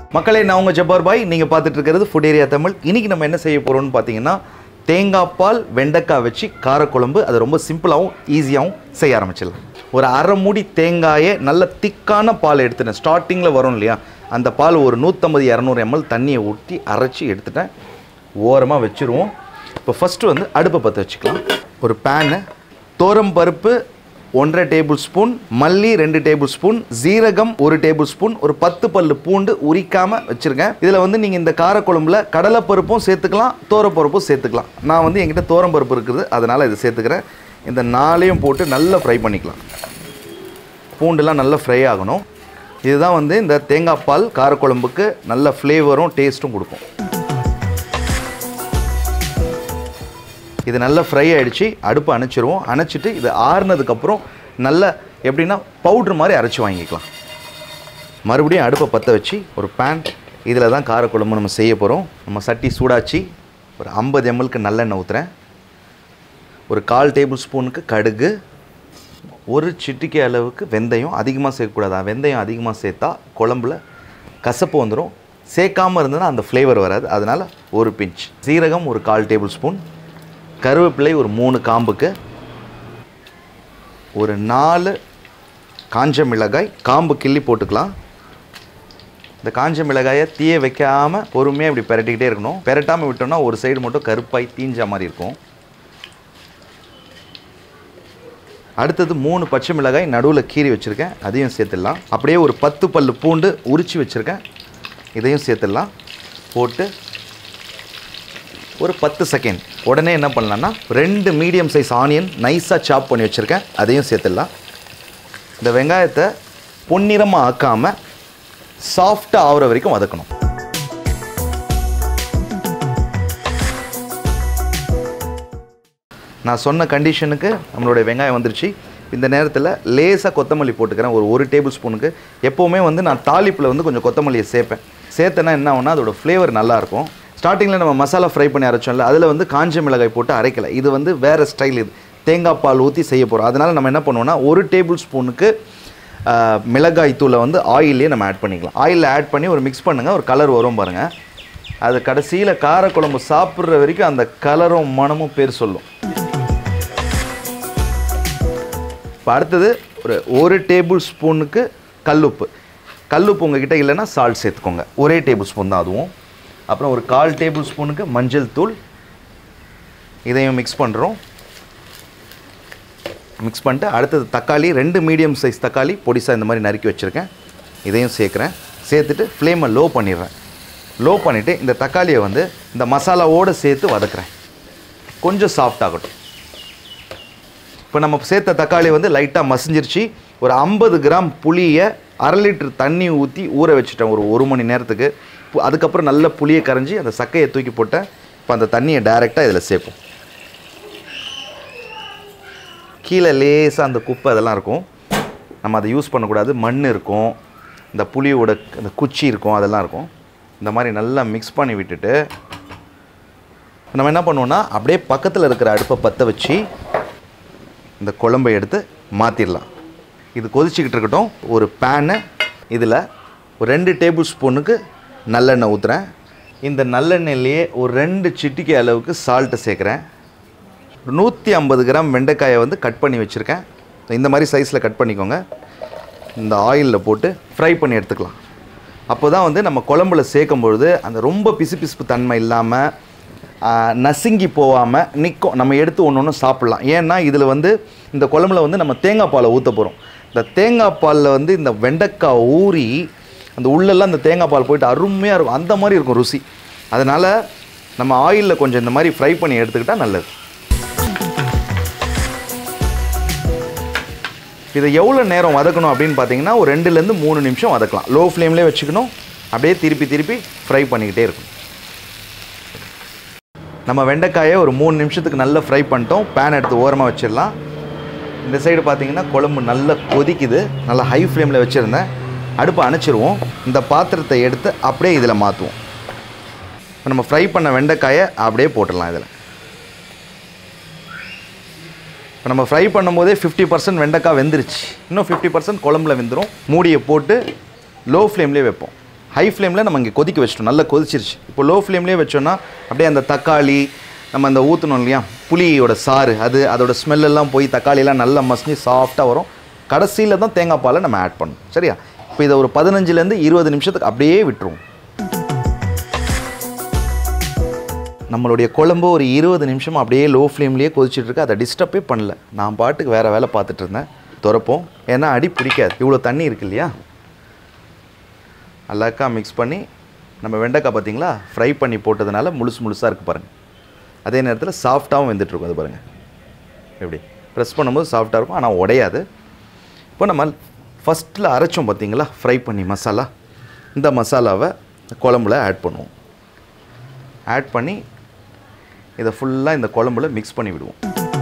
மக்களே நான் உங்கள் ஜப்பார் பாய் நீங்கள் பார்த்துட்டு இருக்கிறது ஃபுட் ஏரியா தமிழ் இன்னைக்கு நம்ம என்ன செய்ய போகிறோம்னு பார்த்தீங்கன்னா தேங்காய் பால் வெண்டைக்காய் வச்சு காரக்குழம்பு அது ரொம்ப சிம்பிளாகவும் ஈஸியாகவும் செய்ய ஆரம்பிச்சிடலாம் ஒரு அரை மூடி தேங்காயை நல்ல திக்கான பால் எடுத்துட்டேன் ஸ்டார்டிங்கில் வரும் இல்லையா அந்த பால் ஒரு நூற்றம்பது இரநூறு எம்எல் தண்ணியை ஊற்றி அரைச்சி எடுத்துட்டேன் ஓரமாக வச்சுருவோம் இப்போ ஃபஸ்ட்டு வந்து அடுப்பை பற்ற வச்சுக்கலாம் ஒரு பேனு தோரம் பருப்பு ஒன்றரை டேபிள் ஸ்பூன் மல்லி ரெண்டு டேபிள் ஸ்பூன் ஜீரகம் ஒரு டேபிள் ஸ்பூன் ஒரு பத்து பல்லு பூண்டு உரிக்காம வச்சிருக்கேன் இதில் வந்து நீங்கள் இந்த காரக்குழம்புல கடலை பருப்பும் சேர்த்துக்கலாம் தோரப்பருப்பும் சேர்த்துக்கலாம் நான் வந்து என்கிட்ட தோரம் பருப்பு இருக்குது அதனால் இதை சேர்த்துக்கிறேன் இந்த நாளையும் போட்டு நல்லா ஃப்ரை பண்ணிக்கலாம் பூண்டுலாம் நல்லா ஃப்ரை ஆகணும் இதுதான் வந்து இந்த தேங்காய் பால் காரக்குழம்புக்கு நல்ல ஃப்ளேவரும் டேஸ்ட்டும் கொடுக்கும் இது நல்லா ஃப்ரை ஆகிடுச்சு அடுப்பு அணைச்சிருவோம் அணைச்சிட்டு இது ஆறுனதுக்கப்புறம் நல்ல எப்படின்னா பவுட்ரு மாதிரி அரைச்சி வாங்கிக்கலாம் மறுபடியும் அடுப்பை பற்ற வச்சு ஒரு பேன் இதில் தான் காரக்குழம்பு நம்ம செய்ய போகிறோம் நம்ம சட்டி சூடாச்சு ஒரு ஐம்பது எம்எல்க்கு நல்லெண்ணெய் ஊற்றுறேன் ஒரு கால் டேபிள் ஸ்பூனுக்கு கடுகு ஒரு சிட்டிக்கை அளவுக்கு வெந்தயம் அதிகமாக சேர்க்கக்கூடாது வெந்தயம் அதிகமாக சேர்த்தா குழம்புல கசப்பு வந்துடும் சேர்க்காமல் இருந்ததுன்னா அந்த ஃப்ளேவர் வராது அதனால் ஒரு பிஞ்ச் சீரகம் ஒரு கால் டேபிள் ஸ்பூன் கருவேப்பிலை ஒரு மூணு காம்புக்கு ஒரு நாலு காஞ்ச மிளகாய் காம்பு கிள்ளி போட்டுக்கலாம் இந்த காஞ்ச மிளகாயை தீய வைக்காமல் பொறுமையாக இப்படி பெரட்டிக்கிட்டே இருக்கணும் பெரட்டாமல் விட்டோம்னா ஒரு சைடு மட்டும் கருப்பாய் தீஞ்ச மாதிரி இருக்கும் அடுத்தது மூணு பச்சை மிளகாய் நடுவில் கீறி வச்சுருக்கேன் அதையும் சேர்த்துடலாம் அப்படியே ஒரு பத்து பல்லு பூண்டு உரித்து வச்சுருக்கேன் இதையும் சேர்த்துடலாம் போட்டு ஒரு பத்து செகண்ட் உடனே என்ன பண்ணலான்னா ரெண்டு மீடியம் சைஸ் ஆனியன் நைஸாக சாப் பண்ணி வச்சுருக்கேன் அதையும் சேர்த்துடலாம் இந்த வெங்காயத்தை பொன்னிறமாக ஆக்காமல் சாஃப்டாக ஆகுற வரைக்கும் வதக்கணும் நான் சொன்ன கண்டிஷனுக்கு நம்மளுடைய வெங்காயம் வந்துருச்சு இந்த நேரத்தில் லேசாக கொத்தமல்லி போட்டுக்கிறேன் ஒரு ஒரு டேபிள் ஸ்பூனுக்கு எப்போவுமே வந்து நான் தாளிப்பில் வந்து கொஞ்சம் கொத்தமல்லியை சேர்ப்பேன் சேர்த்தேன்னா என்ன ஆகும்னா அதோட ஃப்ளேவர் நல்லாயிருக்கும் ஸ்டார்டிங்கில் நம்ம மசாலா ஃப்ரை பண்ணி அரைச்சோம்ல அதில் வந்து காஞ்ச மிளகாய் போட்டு அரைக்கலை இது வந்து வேறு ஸ்டைல் இது தேங்காய் பால் ஊற்றி செய்ய போகிறோம் அதனால் நம்ம என்ன பண்ணுவோம்னா ஒரு டேபிள் ஸ்பூனுக்கு ஆஹ், மிளகாய் தூளை வந்து ஆயிலே நம்ம ஆட் பண்ணிக்கலாம் ஆயிலில் ஆட் பண்ணி ஒரு மிக்ஸ் பண்ணுங்கள் ஒரு கலர் வரும் பாருங்கள் அது கடைசியில் காரக்குழம்பு சாப்பிட்ற வரைக்கும் அந்த கலரும் மனமும் பேர் சொல்லும் இப்போ அடுத்தது ஒரு ஒரு டேபிள் ஸ்பூனுக்கு கல்லுப்பு கல்லுப்பு உங்ககிட்ட இல்லைன்னா சால்ட் சேர்த்துக்கோங்க ஒரே டேபிள் ஸ்பூன் தான் அதுவும் அப்புறம் ஒரு கால் டேபிள் ஸ்பூனுக்கு மஞ்சள் தூள் இதையும் மிக்ஸ் பண்ணுறோம் மிக்ஸ் பண்ணிட்டு அடுத்தது தக்காளி ரெண்டு மீடியம் சைஸ் தக்காளி பொடிசாக இந்த மாதிரி நறுக்கி வச்சுருக்கேன் இதையும் சேர்க்குறேன் சேர்த்துட்டு ஃப்ளேமை லோ பண்ணிடுறேன் லோ பண்ணிவிட்டு இந்த தக்காளியை வந்து இந்த மசாலாவோடு சேர்த்து வதக்குறேன் கொஞ்சம் சாஃப்ட் ஆகட்டும் இப்போ நம்ம சேர்த்த தக்காளி வந்து லைட்டாக மசிஞ்சிருச்சு ஒரு ஐம்பது கிராம் புளியை அரை லிட்டர் தண்ணி ஊற்றி ஊற வச்சுட்டேன் ஒரு ஒரு மணி நேரத்துக்கு பு- அதுக்கப்புறம் நல்ல புளியை கரைஞ்சி அந்த சக்கையை தூக்கி போட்டேன் இப்போ அந்த தண்ணியை டைரெக்டாக இதில் சேர்ப்போம் கீழே லேசாக அந்த குப்பை அதெல்லாம் இருக்கும் நம்ம அதை யூஸ் பண்ணக்கூடாது மண் இருக்கும் இந்த புளியோட அந்த குச்சி இருக்கும் அதெல்லாம் இருக்கும் இந்த மாதிரி நல்லா மிக்ஸ் பண்ணி விட்டுட்டு நம்ம என்ன பண்ணுவோம்னா அப்படியே பக்கத்தில் இருக்கிற அடுப்பை பற்ற வச்சு இந்த குழம்பை எடுத்து மாற்றிடலாம் இது கொதிச்சுக்கிட்டு இருக்கட்டும் ஒரு பேனு இதில் ஒரு ரெண்டு டேபிள் ஸ்பூனுக்கு நல்லெண்ணெய் ஊற்றுறேன் இந்த நல்லெண்ணெயிலேயே ஒரு ரெண்டு சிட்டிக்கை அளவுக்கு சால்ட்டு சேர்க்குறேன் ஒரு நூற்றி ஐம்பது கிராம் வெண்டைக்காயை வந்து கட் பண்ணி வச்சுருக்கேன் இந்த மாதிரி சைஸில் கட் பண்ணிக்கோங்க இந்த ஆயிலில் போட்டு ஃப்ரை பண்ணி எடுத்துக்கலாம் அப்போ தான் வந்து நம்ம குழம்புல சேர்க்கும் பொழுது அந்த ரொம்ப பிசுபிசுப்பு தன்மை இல்லாமல் நசுங்கி போகாமல் நிற்கும் நம்ம எடுத்து ஒன்று ஒன்று சாப்பிட்லாம் ஏன்னா இதில் வந்து இந்த குழம்புல வந்து நம்ம தேங்காய் பாலை ஊற்ற போகிறோம் இந்த தேங்காய் பாலில் வந்து இந்த வெண்டைக்காய் ஊறி அந்த உள்ளெல்லாம் இந்த தேங்காய் பால் போயிட்டு அருமையாக இருக்கும் அந்த மாதிரி இருக்கும் ருசி அதனால் நம்ம ஆயிலில் கொஞ்சம் இந்த மாதிரி ஃப்ரை பண்ணி எடுத்துக்கிட்டால் நல்லது இதை எவ்வளோ நேரம் வதக்கணும் அப்படின்னு பார்த்தீங்கன்னா ஒரு ரெண்டுலேருந்து மூணு நிமிஷம் வதக்கலாம் லோ ஃப்ளேம்லேயே வச்சுக்கணும் அப்படியே திருப்பி திருப்பி ஃப்ரை பண்ணிக்கிட்டே இருக்கணும் நம்ம வெண்டைக்காயை ஒரு மூணு நிமிஷத்துக்கு நல்லா ஃப்ரை பண்ணிட்டோம் பேன் எடுத்து ஓரமாக வச்சிடலாம் இந்த சைடு பார்த்தீங்கன்னா குழம்பு நல்லா கொதிக்குது நல்லா ஹை ஃப்ளேமில் வச்சுருந்தேன் அடுப்பை அணைச்சிருவோம் இந்த பாத்திரத்தை எடுத்து அப்படியே இதில் மாற்றுவோம் இப்போ நம்ம ஃப்ரை பண்ண வெண்டைக்காயை அப்படியே போட்டுடலாம் இதில் இப்போ நம்ம ஃப்ரை பண்ணும்போதே ஃபிஃப்டி பர்சன்ட் வெண்டைக்காய் வெந்துருச்சு இன்னும் ஃபிஃப்டி பர்சன்ட் குழம்புல வெந்துடும் மூடியை போட்டு லோ ஃப்ளேம்லேயே வைப்போம் ஹை ஃப்ளேமில் நம்ம இங்கே கொதிக்க வச்சிட்டோம் நல்லா கொதிச்சிருச்சு இப்போ லோ ஃப்ளேம்லேயே வச்சோன்னா அப்படியே அந்த தக்காளி நம்ம அந்த ஊற்றணும் இல்லையா புளியோட சாறு அது அதோட smell எல்லாம் போய் தக்காளியெல்லாம் நல்லா மசிஞ்சு சாஃப்டாக வரும் கடைசியில் தான் தேங்காய் பாலை நம்ம ஆட் பண்ணணும் சரியா இப்போ இதை ஒரு பதினஞ்சுலேருந்து இருபது நிமிஷத்துக்கு அப்படியே விட்டுருவோம் நம்மளுடைய குழம்பு ஒரு இருபது நிமிஷம் அப்படியே லோ ஃப்ளேம்லேயே கொதிச்சிட்டு இருக்கு அதை டிஸ்டர்பே பண்ணல நான் பாட்டுக்கு வேறு வேலை பார்த்துட்டு இருந்தேன் திறப்போம் ஏன்னா அடி பிடிக்காது இவ்வளோ தண்ணி இருக்கு இல்லையா அழகா மிக்ஸ் பண்ணி நம்ம வெண்டைக்காய் பார்த்தீங்களா ஃப்ரை பண்ணி போட்டதுனால முழுசு முழுசாக இருக்குது பாருங்கள் அதே நேரத்தில் சாஃப்டாகவும் வெந்துட்டுருக்கும் அது பாருங்கள் எப்படி ப்ரெஸ் பண்ணும்போது சாஃப்டாக இருக்கும் ஆனால் உடையாது இப்போ நம்ம ஃபஸ்ட்டில் அரைச்சோம் பார்த்தீங்களா ஃப்ரை பண்ணி மசாலா இந்த மசாலாவை குழம்புல ஆட் பண்ணுவோம் ஆட் பண்ணி இதை ஃபுல்லாக இந்த குழம்புல மிக்ஸ் பண்ணி விடுவோம்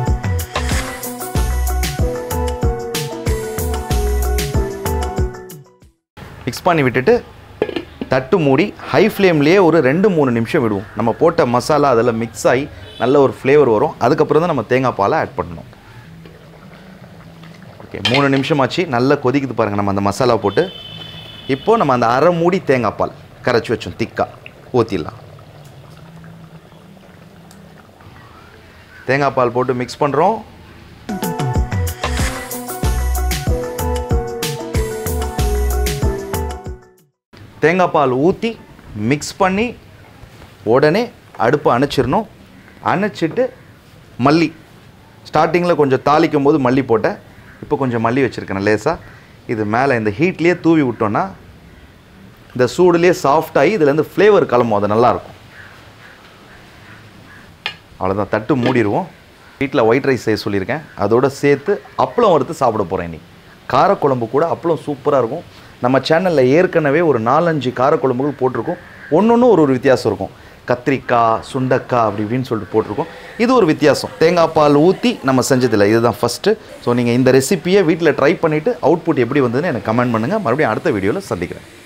மிக்ஸ் பண்ணி விட்டுட்டு தட்டு மூடி ஹை ஃப்ளேம்லேயே ஒரு ரெண்டு மூணு நிமிஷம் விடுவோம் நம்ம போட்ட மசாலா அதில் மிக்ஸ் ஆகி நல்ல ஒரு ஃப்ளேவர் வரும் அதுக்கப்புறம் தான் நம்ம தேங்காய் பாலை ஆட் பண்ணணும் ஓகே மூணு நிமிஷம் ஆச்சு நல்லா கொதிக்குது பாருங்கள் நம்ம அந்த மசாலா போட்டு இப்போது நம்ம அந்த அரை மூடி தேங்காய் பால் கரைச்சி வச்சோம் திக்கா ஊற்றிடலாம் தேங்காய் பால் போட்டு மிக்ஸ் பண்ணுறோம் தேங்காய் பால் ஊற்றி மிக்ஸ் பண்ணி உடனே அடுப்பை அணைச்சிடணும் அணைச்சிட்டு மல்லி ஸ்டார்டிங்கில் கொஞ்சம் தாளிக்கும் போது மல்லி போட்டேன் இப்போ கொஞ்சம் மல்லி வச்சுருக்கேன் லேசாக இது மேலே இந்த ஹீட்லேயே தூவி விட்டோன்னா இந்த சூடுலேயே சாஃப்டாகி இதுலேருந்து ஃப்ளேவர் கிளம்பும் அது நல்லாயிருக்கும் அவ்வளோதான் தட்டு மூடிடுவோம் வீட்டில் ஒயிட் ரைஸ் செய்ய சொல்லியிருக்கேன் அதோட சேர்த்து அப்பளம் வறுத்து சாப்பிட போகிறேன் இன்னைக்கு காரக்குழம்பு கூட அப்பளம் சூப்பராக இருக்கும் நம்ம சேனலில் ஏற்கனவே ஒரு நாலஞ்சு காரக்குழம்புகள் போட்டிருக்கோம் ஒன்று ஒன்று ஒரு ஒரு வித்தியாசம் இருக்கும் கத்திரிக்காய் சுண்டக்காய் அப்படி இப்படின்னு சொல்லிட்டு போட்டிருக்கோம் இது ஒரு வித்தியாசம் தேங்காய் பால் ஊற்றி நம்ம செஞ்சதில்லை இதுதான் ஃபஸ்ட்டு ஸோ நீங்கள் இந்த ரெசிப்பியை வீட்டில் ட்ரை பண்ணிவிட்டு அவுட்புட் எப்படி வந்ததுன்னு எனக்கு கமெண்ட் பண்ணுங்கள் மறுபடியும் அடுத்த வீடியோவில் சந்திக்கிறேன்